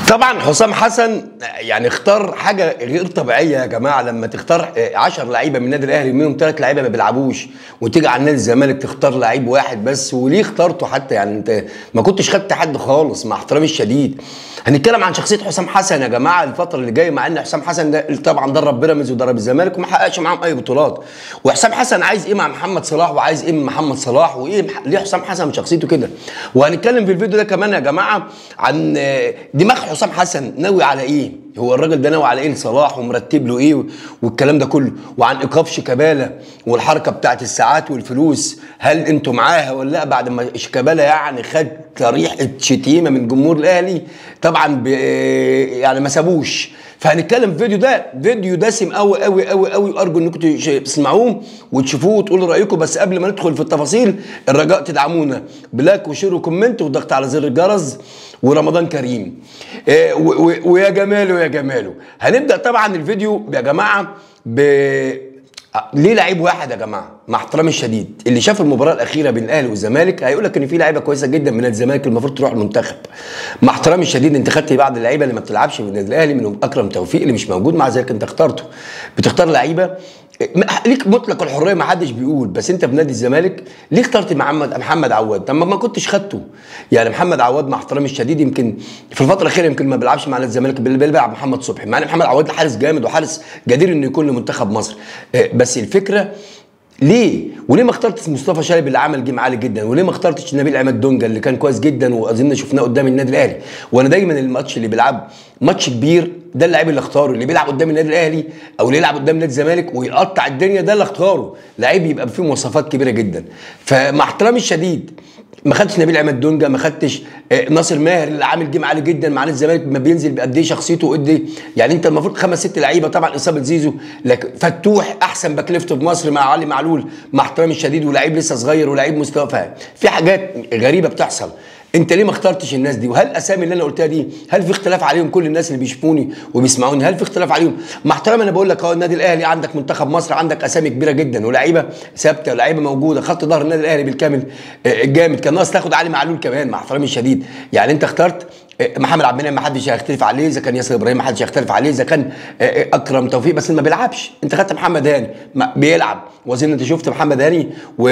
طبعا حسام حسن يعني اختار حاجه غير طبيعيه يا جماعه لما تختار 10 لعيبه من النادي الاهلي منهم ثلاث لعيبه ما بيلعبوش وتيجي على نادي الزمالك تختار لعيب واحد بس وليه اخترته حتى يعني انت ما كنتش خدت حد خالص مع احترامي الشديد هنتكلم عن شخصيه حسام حسن يا جماعه الفتره اللي جايه مع ان حسام حسن ده طبعا درب بيراميدز ودرب الزمالك وما حققش معاهم اي بطولات وحسام حسن عايز ايه مع محمد صلاح وعايز ايه من محمد صلاح وايه ليه حسام حسن شخصيته كده وهنتكلم في الفيديو ده كمان يا جماعه عن دماغ حسام حسن ناوي على ايه هو الراجل ده ناوي على ايه لصلاح ومرتب له ايه والكلام ده كله وعن ايقاف شيكابالا والحركه بتاعت الساعات والفلوس هل انتوا معاها ولا لا بعد ما شيكابالا يعني خد ريحه شتيمه من جمهور الاهلي طبعا يعني ما سابوش فهنتكلم في فيديو ده فيديو دسم قوي قوي قوي قوي وارجو انكم تسمعوه وتشوفوه وتقولوا رايكم بس قبل ما ندخل في التفاصيل الرجاء تدعمونا بلاك وشير وكومنت والضغط على زر الجرس ورمضان كريم إيه ويا جماله ويا جماله هنبدا طبعا الفيديو يا جماعه ب ليه لعيب واحد يا جماعه مع احترامي الشديد اللي شاف المباراه الاخيره بين الاهلي والزمالك هيقول لك ان في لعيبه كويسه جدا من الزمالك المفروض تروح المنتخب مع احترامي الشديد انت خدت بعض اللعيبه اللي ما بتلعبش في النادي الاهلي منهم اكرم توفيق اللي مش موجود مع ذلك انت اخترته بتختار لعيبه ليك مطلق الحريه ما حدش بيقول بس انت في نادي الزمالك ليه اخترت محمد محمد عواد طب ما كنتش خدته يعني محمد عواد مع احترامي الشديد يمكن في الفتره الاخيره يمكن ما بيلعبش مع نادي الزمالك بيلعب محمد صبحي مع ان محمد عواد حارس جامد وحارس جدير انه يكون لمنتخب مصر بس الفكره ليه؟ وليه ما اخترتش مصطفى شلبي اللي عمل جيم عالي جدا؟ وليه ما اخترتش نبيل عماد دونجا اللي كان كويس جدا واظن شفناه قدام النادي الاهلي؟ وانا دايما الماتش اللي بيلعب ماتش كبير ده اللاعب اللي اختاره اللي بيلعب قدام النادي الاهلي او اللي يلعب قدام نادي الزمالك ويقطع الدنيا ده اللي اختاره، لعيب يبقى فيه مواصفات كبيره جدا. فمع احترامي الشديد ما خدتش نبيل عماد دونجا ما خدتش ناصر ماهر اللي عامل جيم عالي جدا مع نادي الزمالك ما بينزل بقد ايه شخصيته وقد ايه يعني انت المفروض خمس ست لعيبه طبعا اصابه زيزو لكن فتوح احسن باك ليفت في مصر مع علي معلول مع احترامي الشديد ولاعيب لسه صغير ولاعيب مستوى فاهم في حاجات غريبه بتحصل انت ليه ما اخترتش الناس دي وهل الاسامي اللي انا قلتها دي هل في اختلاف عليهم كل الناس اللي بيشوفوني وبيسمعوني هل في اختلاف عليهم مع احترامي انا بقول لك اهو النادي الاهلي عندك منتخب مصر عندك اسامي كبيره جدا ولاعيبه ثابته ولاعيبه موجوده خط ظهر النادي الاهلي بالكامل جامد كان ناقص تاخد علي معلول كمان مع احترامي الشديد يعني انت اخترت محمد عبد المنعم ما حدش هيختلف عليه اذا كان ياسر ابراهيم ما حدش هيختلف عليه اذا كان اكرم توفيق بس ما بيلعبش انت خدت محمد هاني بيلعب واظن انت شفت محمد هاني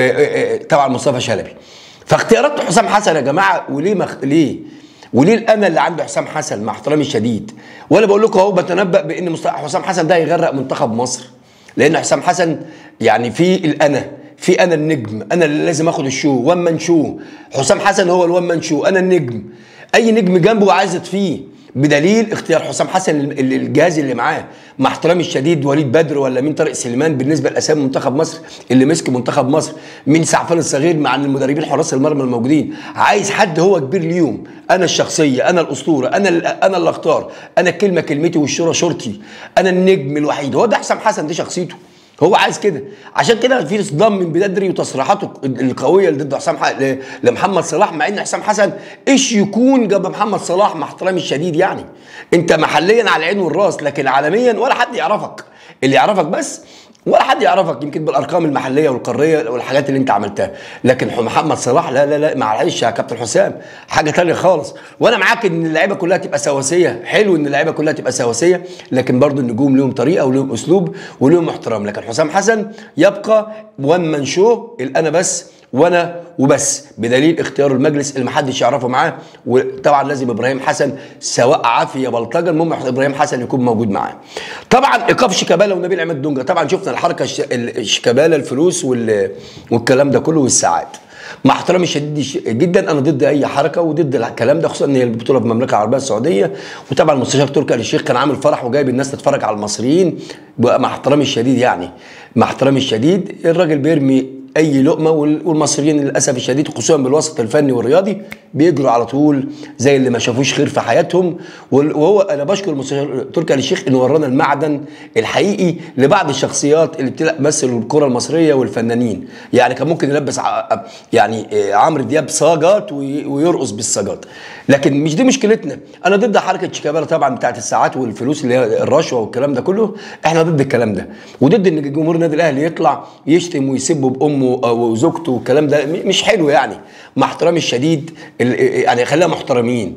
وطبعا مصطفى شلبي فاختيارات حسام حسن يا جماعه وليه مخ... ليه؟ وليه الامل اللي عنده حسام حسن مع احترامي الشديد؟ وانا بقول لكم اهو بتنبأ بان مست... حسام حسن ده هيغرق منتخب مصر لان حسام حسن يعني في الانا في انا النجم انا اللي لازم اخد الشو وان مان شو حسام حسن هو الوان مان شو انا النجم اي نجم جنبه عايز فيه بدليل اختيار حسام حسن الجهاز اللي معاه مع احترامي الشديد وليد بدر ولا مين طارق سليمان بالنسبه لاسامي منتخب مصر اللي مسك منتخب مصر مين سعفان الصغير مع المدربين حراس المرمى الموجودين عايز حد هو كبير اليوم انا الشخصيه انا الاسطوره انا انا اللي اختار انا الكلمه كلمتي والشوره شورتي انا النجم الوحيد هو ده حسام حسن دي شخصيته هو عايز كده عشان كده في صدام من بدري وتصريحاته القويه اللي ضد حسام لمحمد صلاح مع ان حسام حسن ايش يكون جنب محمد صلاح مع احترامي الشديد يعني انت محليا على العين والراس لكن عالميا ولا حد يعرفك اللي يعرفك بس ولا حد يعرفك يمكن بالارقام المحليه والقاريه والحاجات اللي انت عملتها لكن محمد صلاح لا لا لا معلش يا كابتن حسام حاجه ثانيه خالص وانا معاك ان اللعيبه كلها تبقى سواسيه حلو ان اللعيبه كلها تبقى سواسيه لكن برضو النجوم لهم طريقه ولهم اسلوب ولهم احترام لكن حسام حسن يبقى وان مان شو الانا بس وانا وبس بدليل اختيار المجلس اللي محدش يعرفه معاه وطبعا لازم ابراهيم حسن سواء عافيه بلطجه المهم ابراهيم حسن يكون موجود معاه. طبعا ايقاف شيكابالا ونبيل عماد دونجا طبعا شفنا الحركه شيكابالا الفلوس والكلام ده كله والساعات. مع احترامي الشديد جدا انا ضد اي حركه وضد الكلام ده خصوصا ان هي البطوله في المملكه العربيه السعوديه وطبعا المستشار تركي آل الشيخ كان عامل فرح وجايب الناس تتفرج على المصريين مع احترامي الشديد يعني مع احترامي الشديد الراجل بيرمي اي لقمه والمصريين للاسف الشديد خصوصا بالوسط الفني والرياضي بيجروا على طول زي اللي ما شافوش خير في حياتهم وهو انا بشكر المستشار تركي آل الشيخ انه ورانا المعدن الحقيقي لبعض الشخصيات اللي بتمثل الكره المصريه والفنانين يعني كان ممكن يلبس يعني عمرو دياب صاجات ويرقص بالصاجات لكن مش دي مشكلتنا انا ضد حركه شيكابالا طبعا بتاعت الساعات والفلوس اللي هي الرشوه والكلام ده كله احنا ضد الكلام ده وضد ان جمهور النادي الاهلي يطلع يشتم ويسب بامه وزوجته والكلام ده مش حلو يعني مع احترامي الشديد يعني خلينا محترمين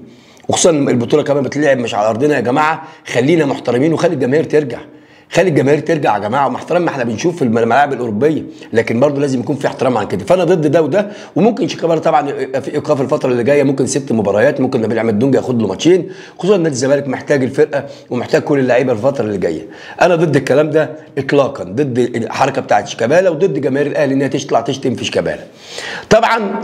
وخصوصا البطوله كمان بتلعب مش على ارضنا يا جماعه خلينا محترمين وخلي الجماهير ترجع خلي الجماهير ترجع يا جماعه ومع احترام ما احنا بنشوف في الملاعب الاوروبيه لكن برضه لازم يكون في احترام عن كده فانا ضد ده وده وممكن شيكابالا طبعا يبقى في ايقاف الفتره اللي جايه ممكن ست مباريات ممكن نبيل عماد دونجا ياخد له ماتشين خصوصا نادي الزمالك محتاج الفرقه ومحتاج كل اللعيبه الفتره اللي جايه انا ضد الكلام ده اطلاقا ضد الحركه بتاعت شيكابالا وضد جماهير الاهلي ان هي تطلع تشتم في شيكابالا طبعا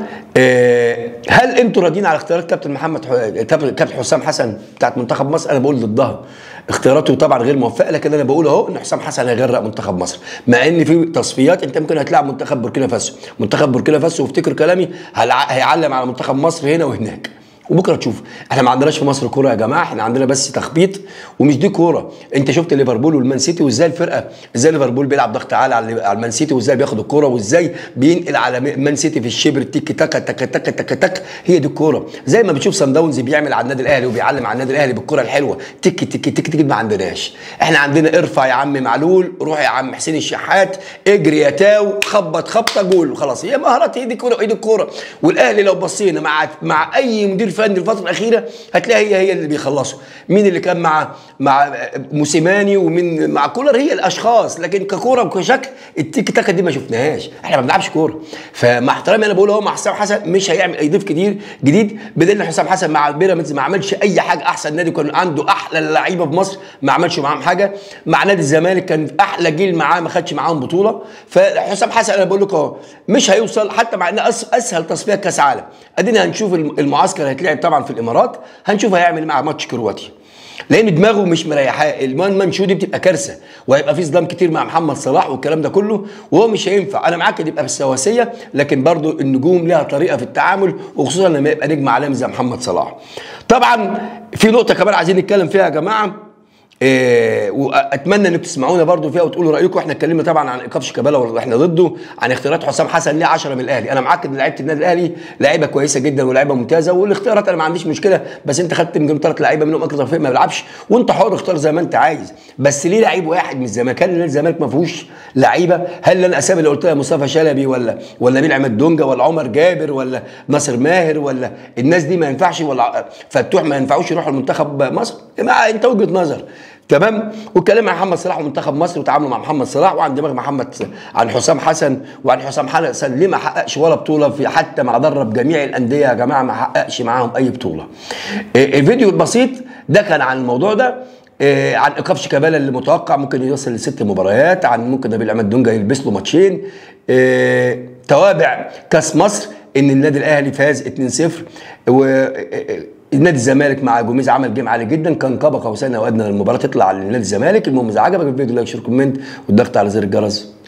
آه، هل انتوا راضيين على اختيارات كابتن محمد ح- كابتن حسام حسن بتاعت منتخب مصر انا بقول ضدها اختياراته طبعا غير موفقه لكن انا بقول اهو ان حسام حسن هيغرق منتخب مصر مع ان في تصفيات انت ممكن هتلاعب منتخب بوركينا فاسو منتخب بوركينا فاسو وافتكر كلامي هلع- هيعلم على منتخب مصر هنا وهناك وبكره تشوف احنا ما عندناش في مصر كوره يا جماعه احنا عندنا بس تخبيط ومش دي كوره انت شفت ليفربول والمان سيتي وازاي الفرقه ازاي ليفربول بيلعب ضغط عالي على على المان سيتي وازاي بياخد الكوره وازاي بينقل على مان سيتي في الشبر تيك تاكا تاكا تاكا تاكا تاك هي دي الكوره زي ما بتشوف سان داونز بيعمل على النادي الاهلي وبيعلم على النادي الاهلي بالكوره الحلوه تك تك تك تك ما عندناش احنا عندنا ارفع يا عم معلول روح يا عم حسين الشحات اجري يا تاو خبط خبطه جول خلاص هي مهارات هي دي الكوره هي دي الكوره والاهلي لو بصينا مع مع اي مدير فني الفتره الاخيره هتلاقي هي هي اللي بيخلصوا مين اللي كان مع مع موسيماني ومين مع كولر هي الاشخاص لكن ككوره وكشكل التيك تاكا دي ما شفناهاش احنا ما بنلعبش كوره فمع احترامي انا بقول اهو مع حسام حسن مش هيعمل يضيف كتير جديد بدل ان حسام حسن مع بيراميدز ما عملش اي حاجه احسن نادي كان عنده احلى اللعيبه في مصر ما عملش معاهم حاجه مع نادي الزمالك كان احلى جيل معاه ما خدش معاهم بطوله فحسام حسن انا بقول لك اهو مش هيوصل حتى مع ان أس- اسهل تصفيه كاس عالم ادينا هنشوف الم- المعسكر هيتلعب طبعا في الامارات هنشوف هيعمل مع ماتش كرواتيا لان دماغه مش مريحاه المان منشو دي بتبقى كارثه وهيبقى في صدام كتير مع محمد صلاح والكلام ده كله وهو مش هينفع انا معاك يبقى بالسواسيه لكن برضو النجوم لها طريقه في التعامل وخصوصا لما يبقى نجم عالمي زي محمد صلاح طبعا في نقطه كمان عايزين نتكلم فيها يا جماعه إيه واتمنى انكم تسمعونا برضو فيها وتقولوا رايكم احنا اتكلمنا طبعا عن ايقاف شيكابالا واحنا ضده عن اختيارات حسام حسن ليه 10 من الاهلي انا معاك ان لعيبه النادي الاهلي لعيبه كويسه جدا ولاعيبه ممتازه والاختيارات انا ما عنديش مشكله بس انت خدت من ثلاث لعيبه منهم اكرم توفيق ما بيلعبش وانت حر اختار زي ما انت عايز بس ليه لعيب واحد من الزمالك هل نادي الزمالك ما فيهوش لعيبه هل انا اسامي اللي قلتها مصطفى شلبي ولا ولا نبيل عماد دونجا ولا عمر جابر ولا ناصر ماهر ولا الناس دي ما ينفعش ولا فتوح ما ينفعوش يروحوا المنتخب مصر ما انت وجهه نظر تمام واتكلم عن محمد صلاح ومنتخب مصر وتعامله مع محمد صلاح وعن دماغ محمد س- عن حسام حسن وعن حسام حسن ليه ما حققش ولا بطوله في حتى مع درب جميع الانديه يا جماعه ما حققش معاهم اي بطوله إيه، الفيديو البسيط ده كان عن الموضوع ده إيه، عن ايقاف شيكابالا اللي متوقع ممكن يوصل لست مباريات عن ممكن نبيل عماد دونجا يلبس له ماتشين إيه، توابع كاس مصر ان النادي الاهلي فاز 2-0 و النادي الزمالك مع جوميز عمل جيم عالي جدا كان قاب قوسين او ادنى المباراه تطلع لنادي الزمالك المهم اذا عجبك الفيديو لايك شير كومنت والضغط على زر الجرس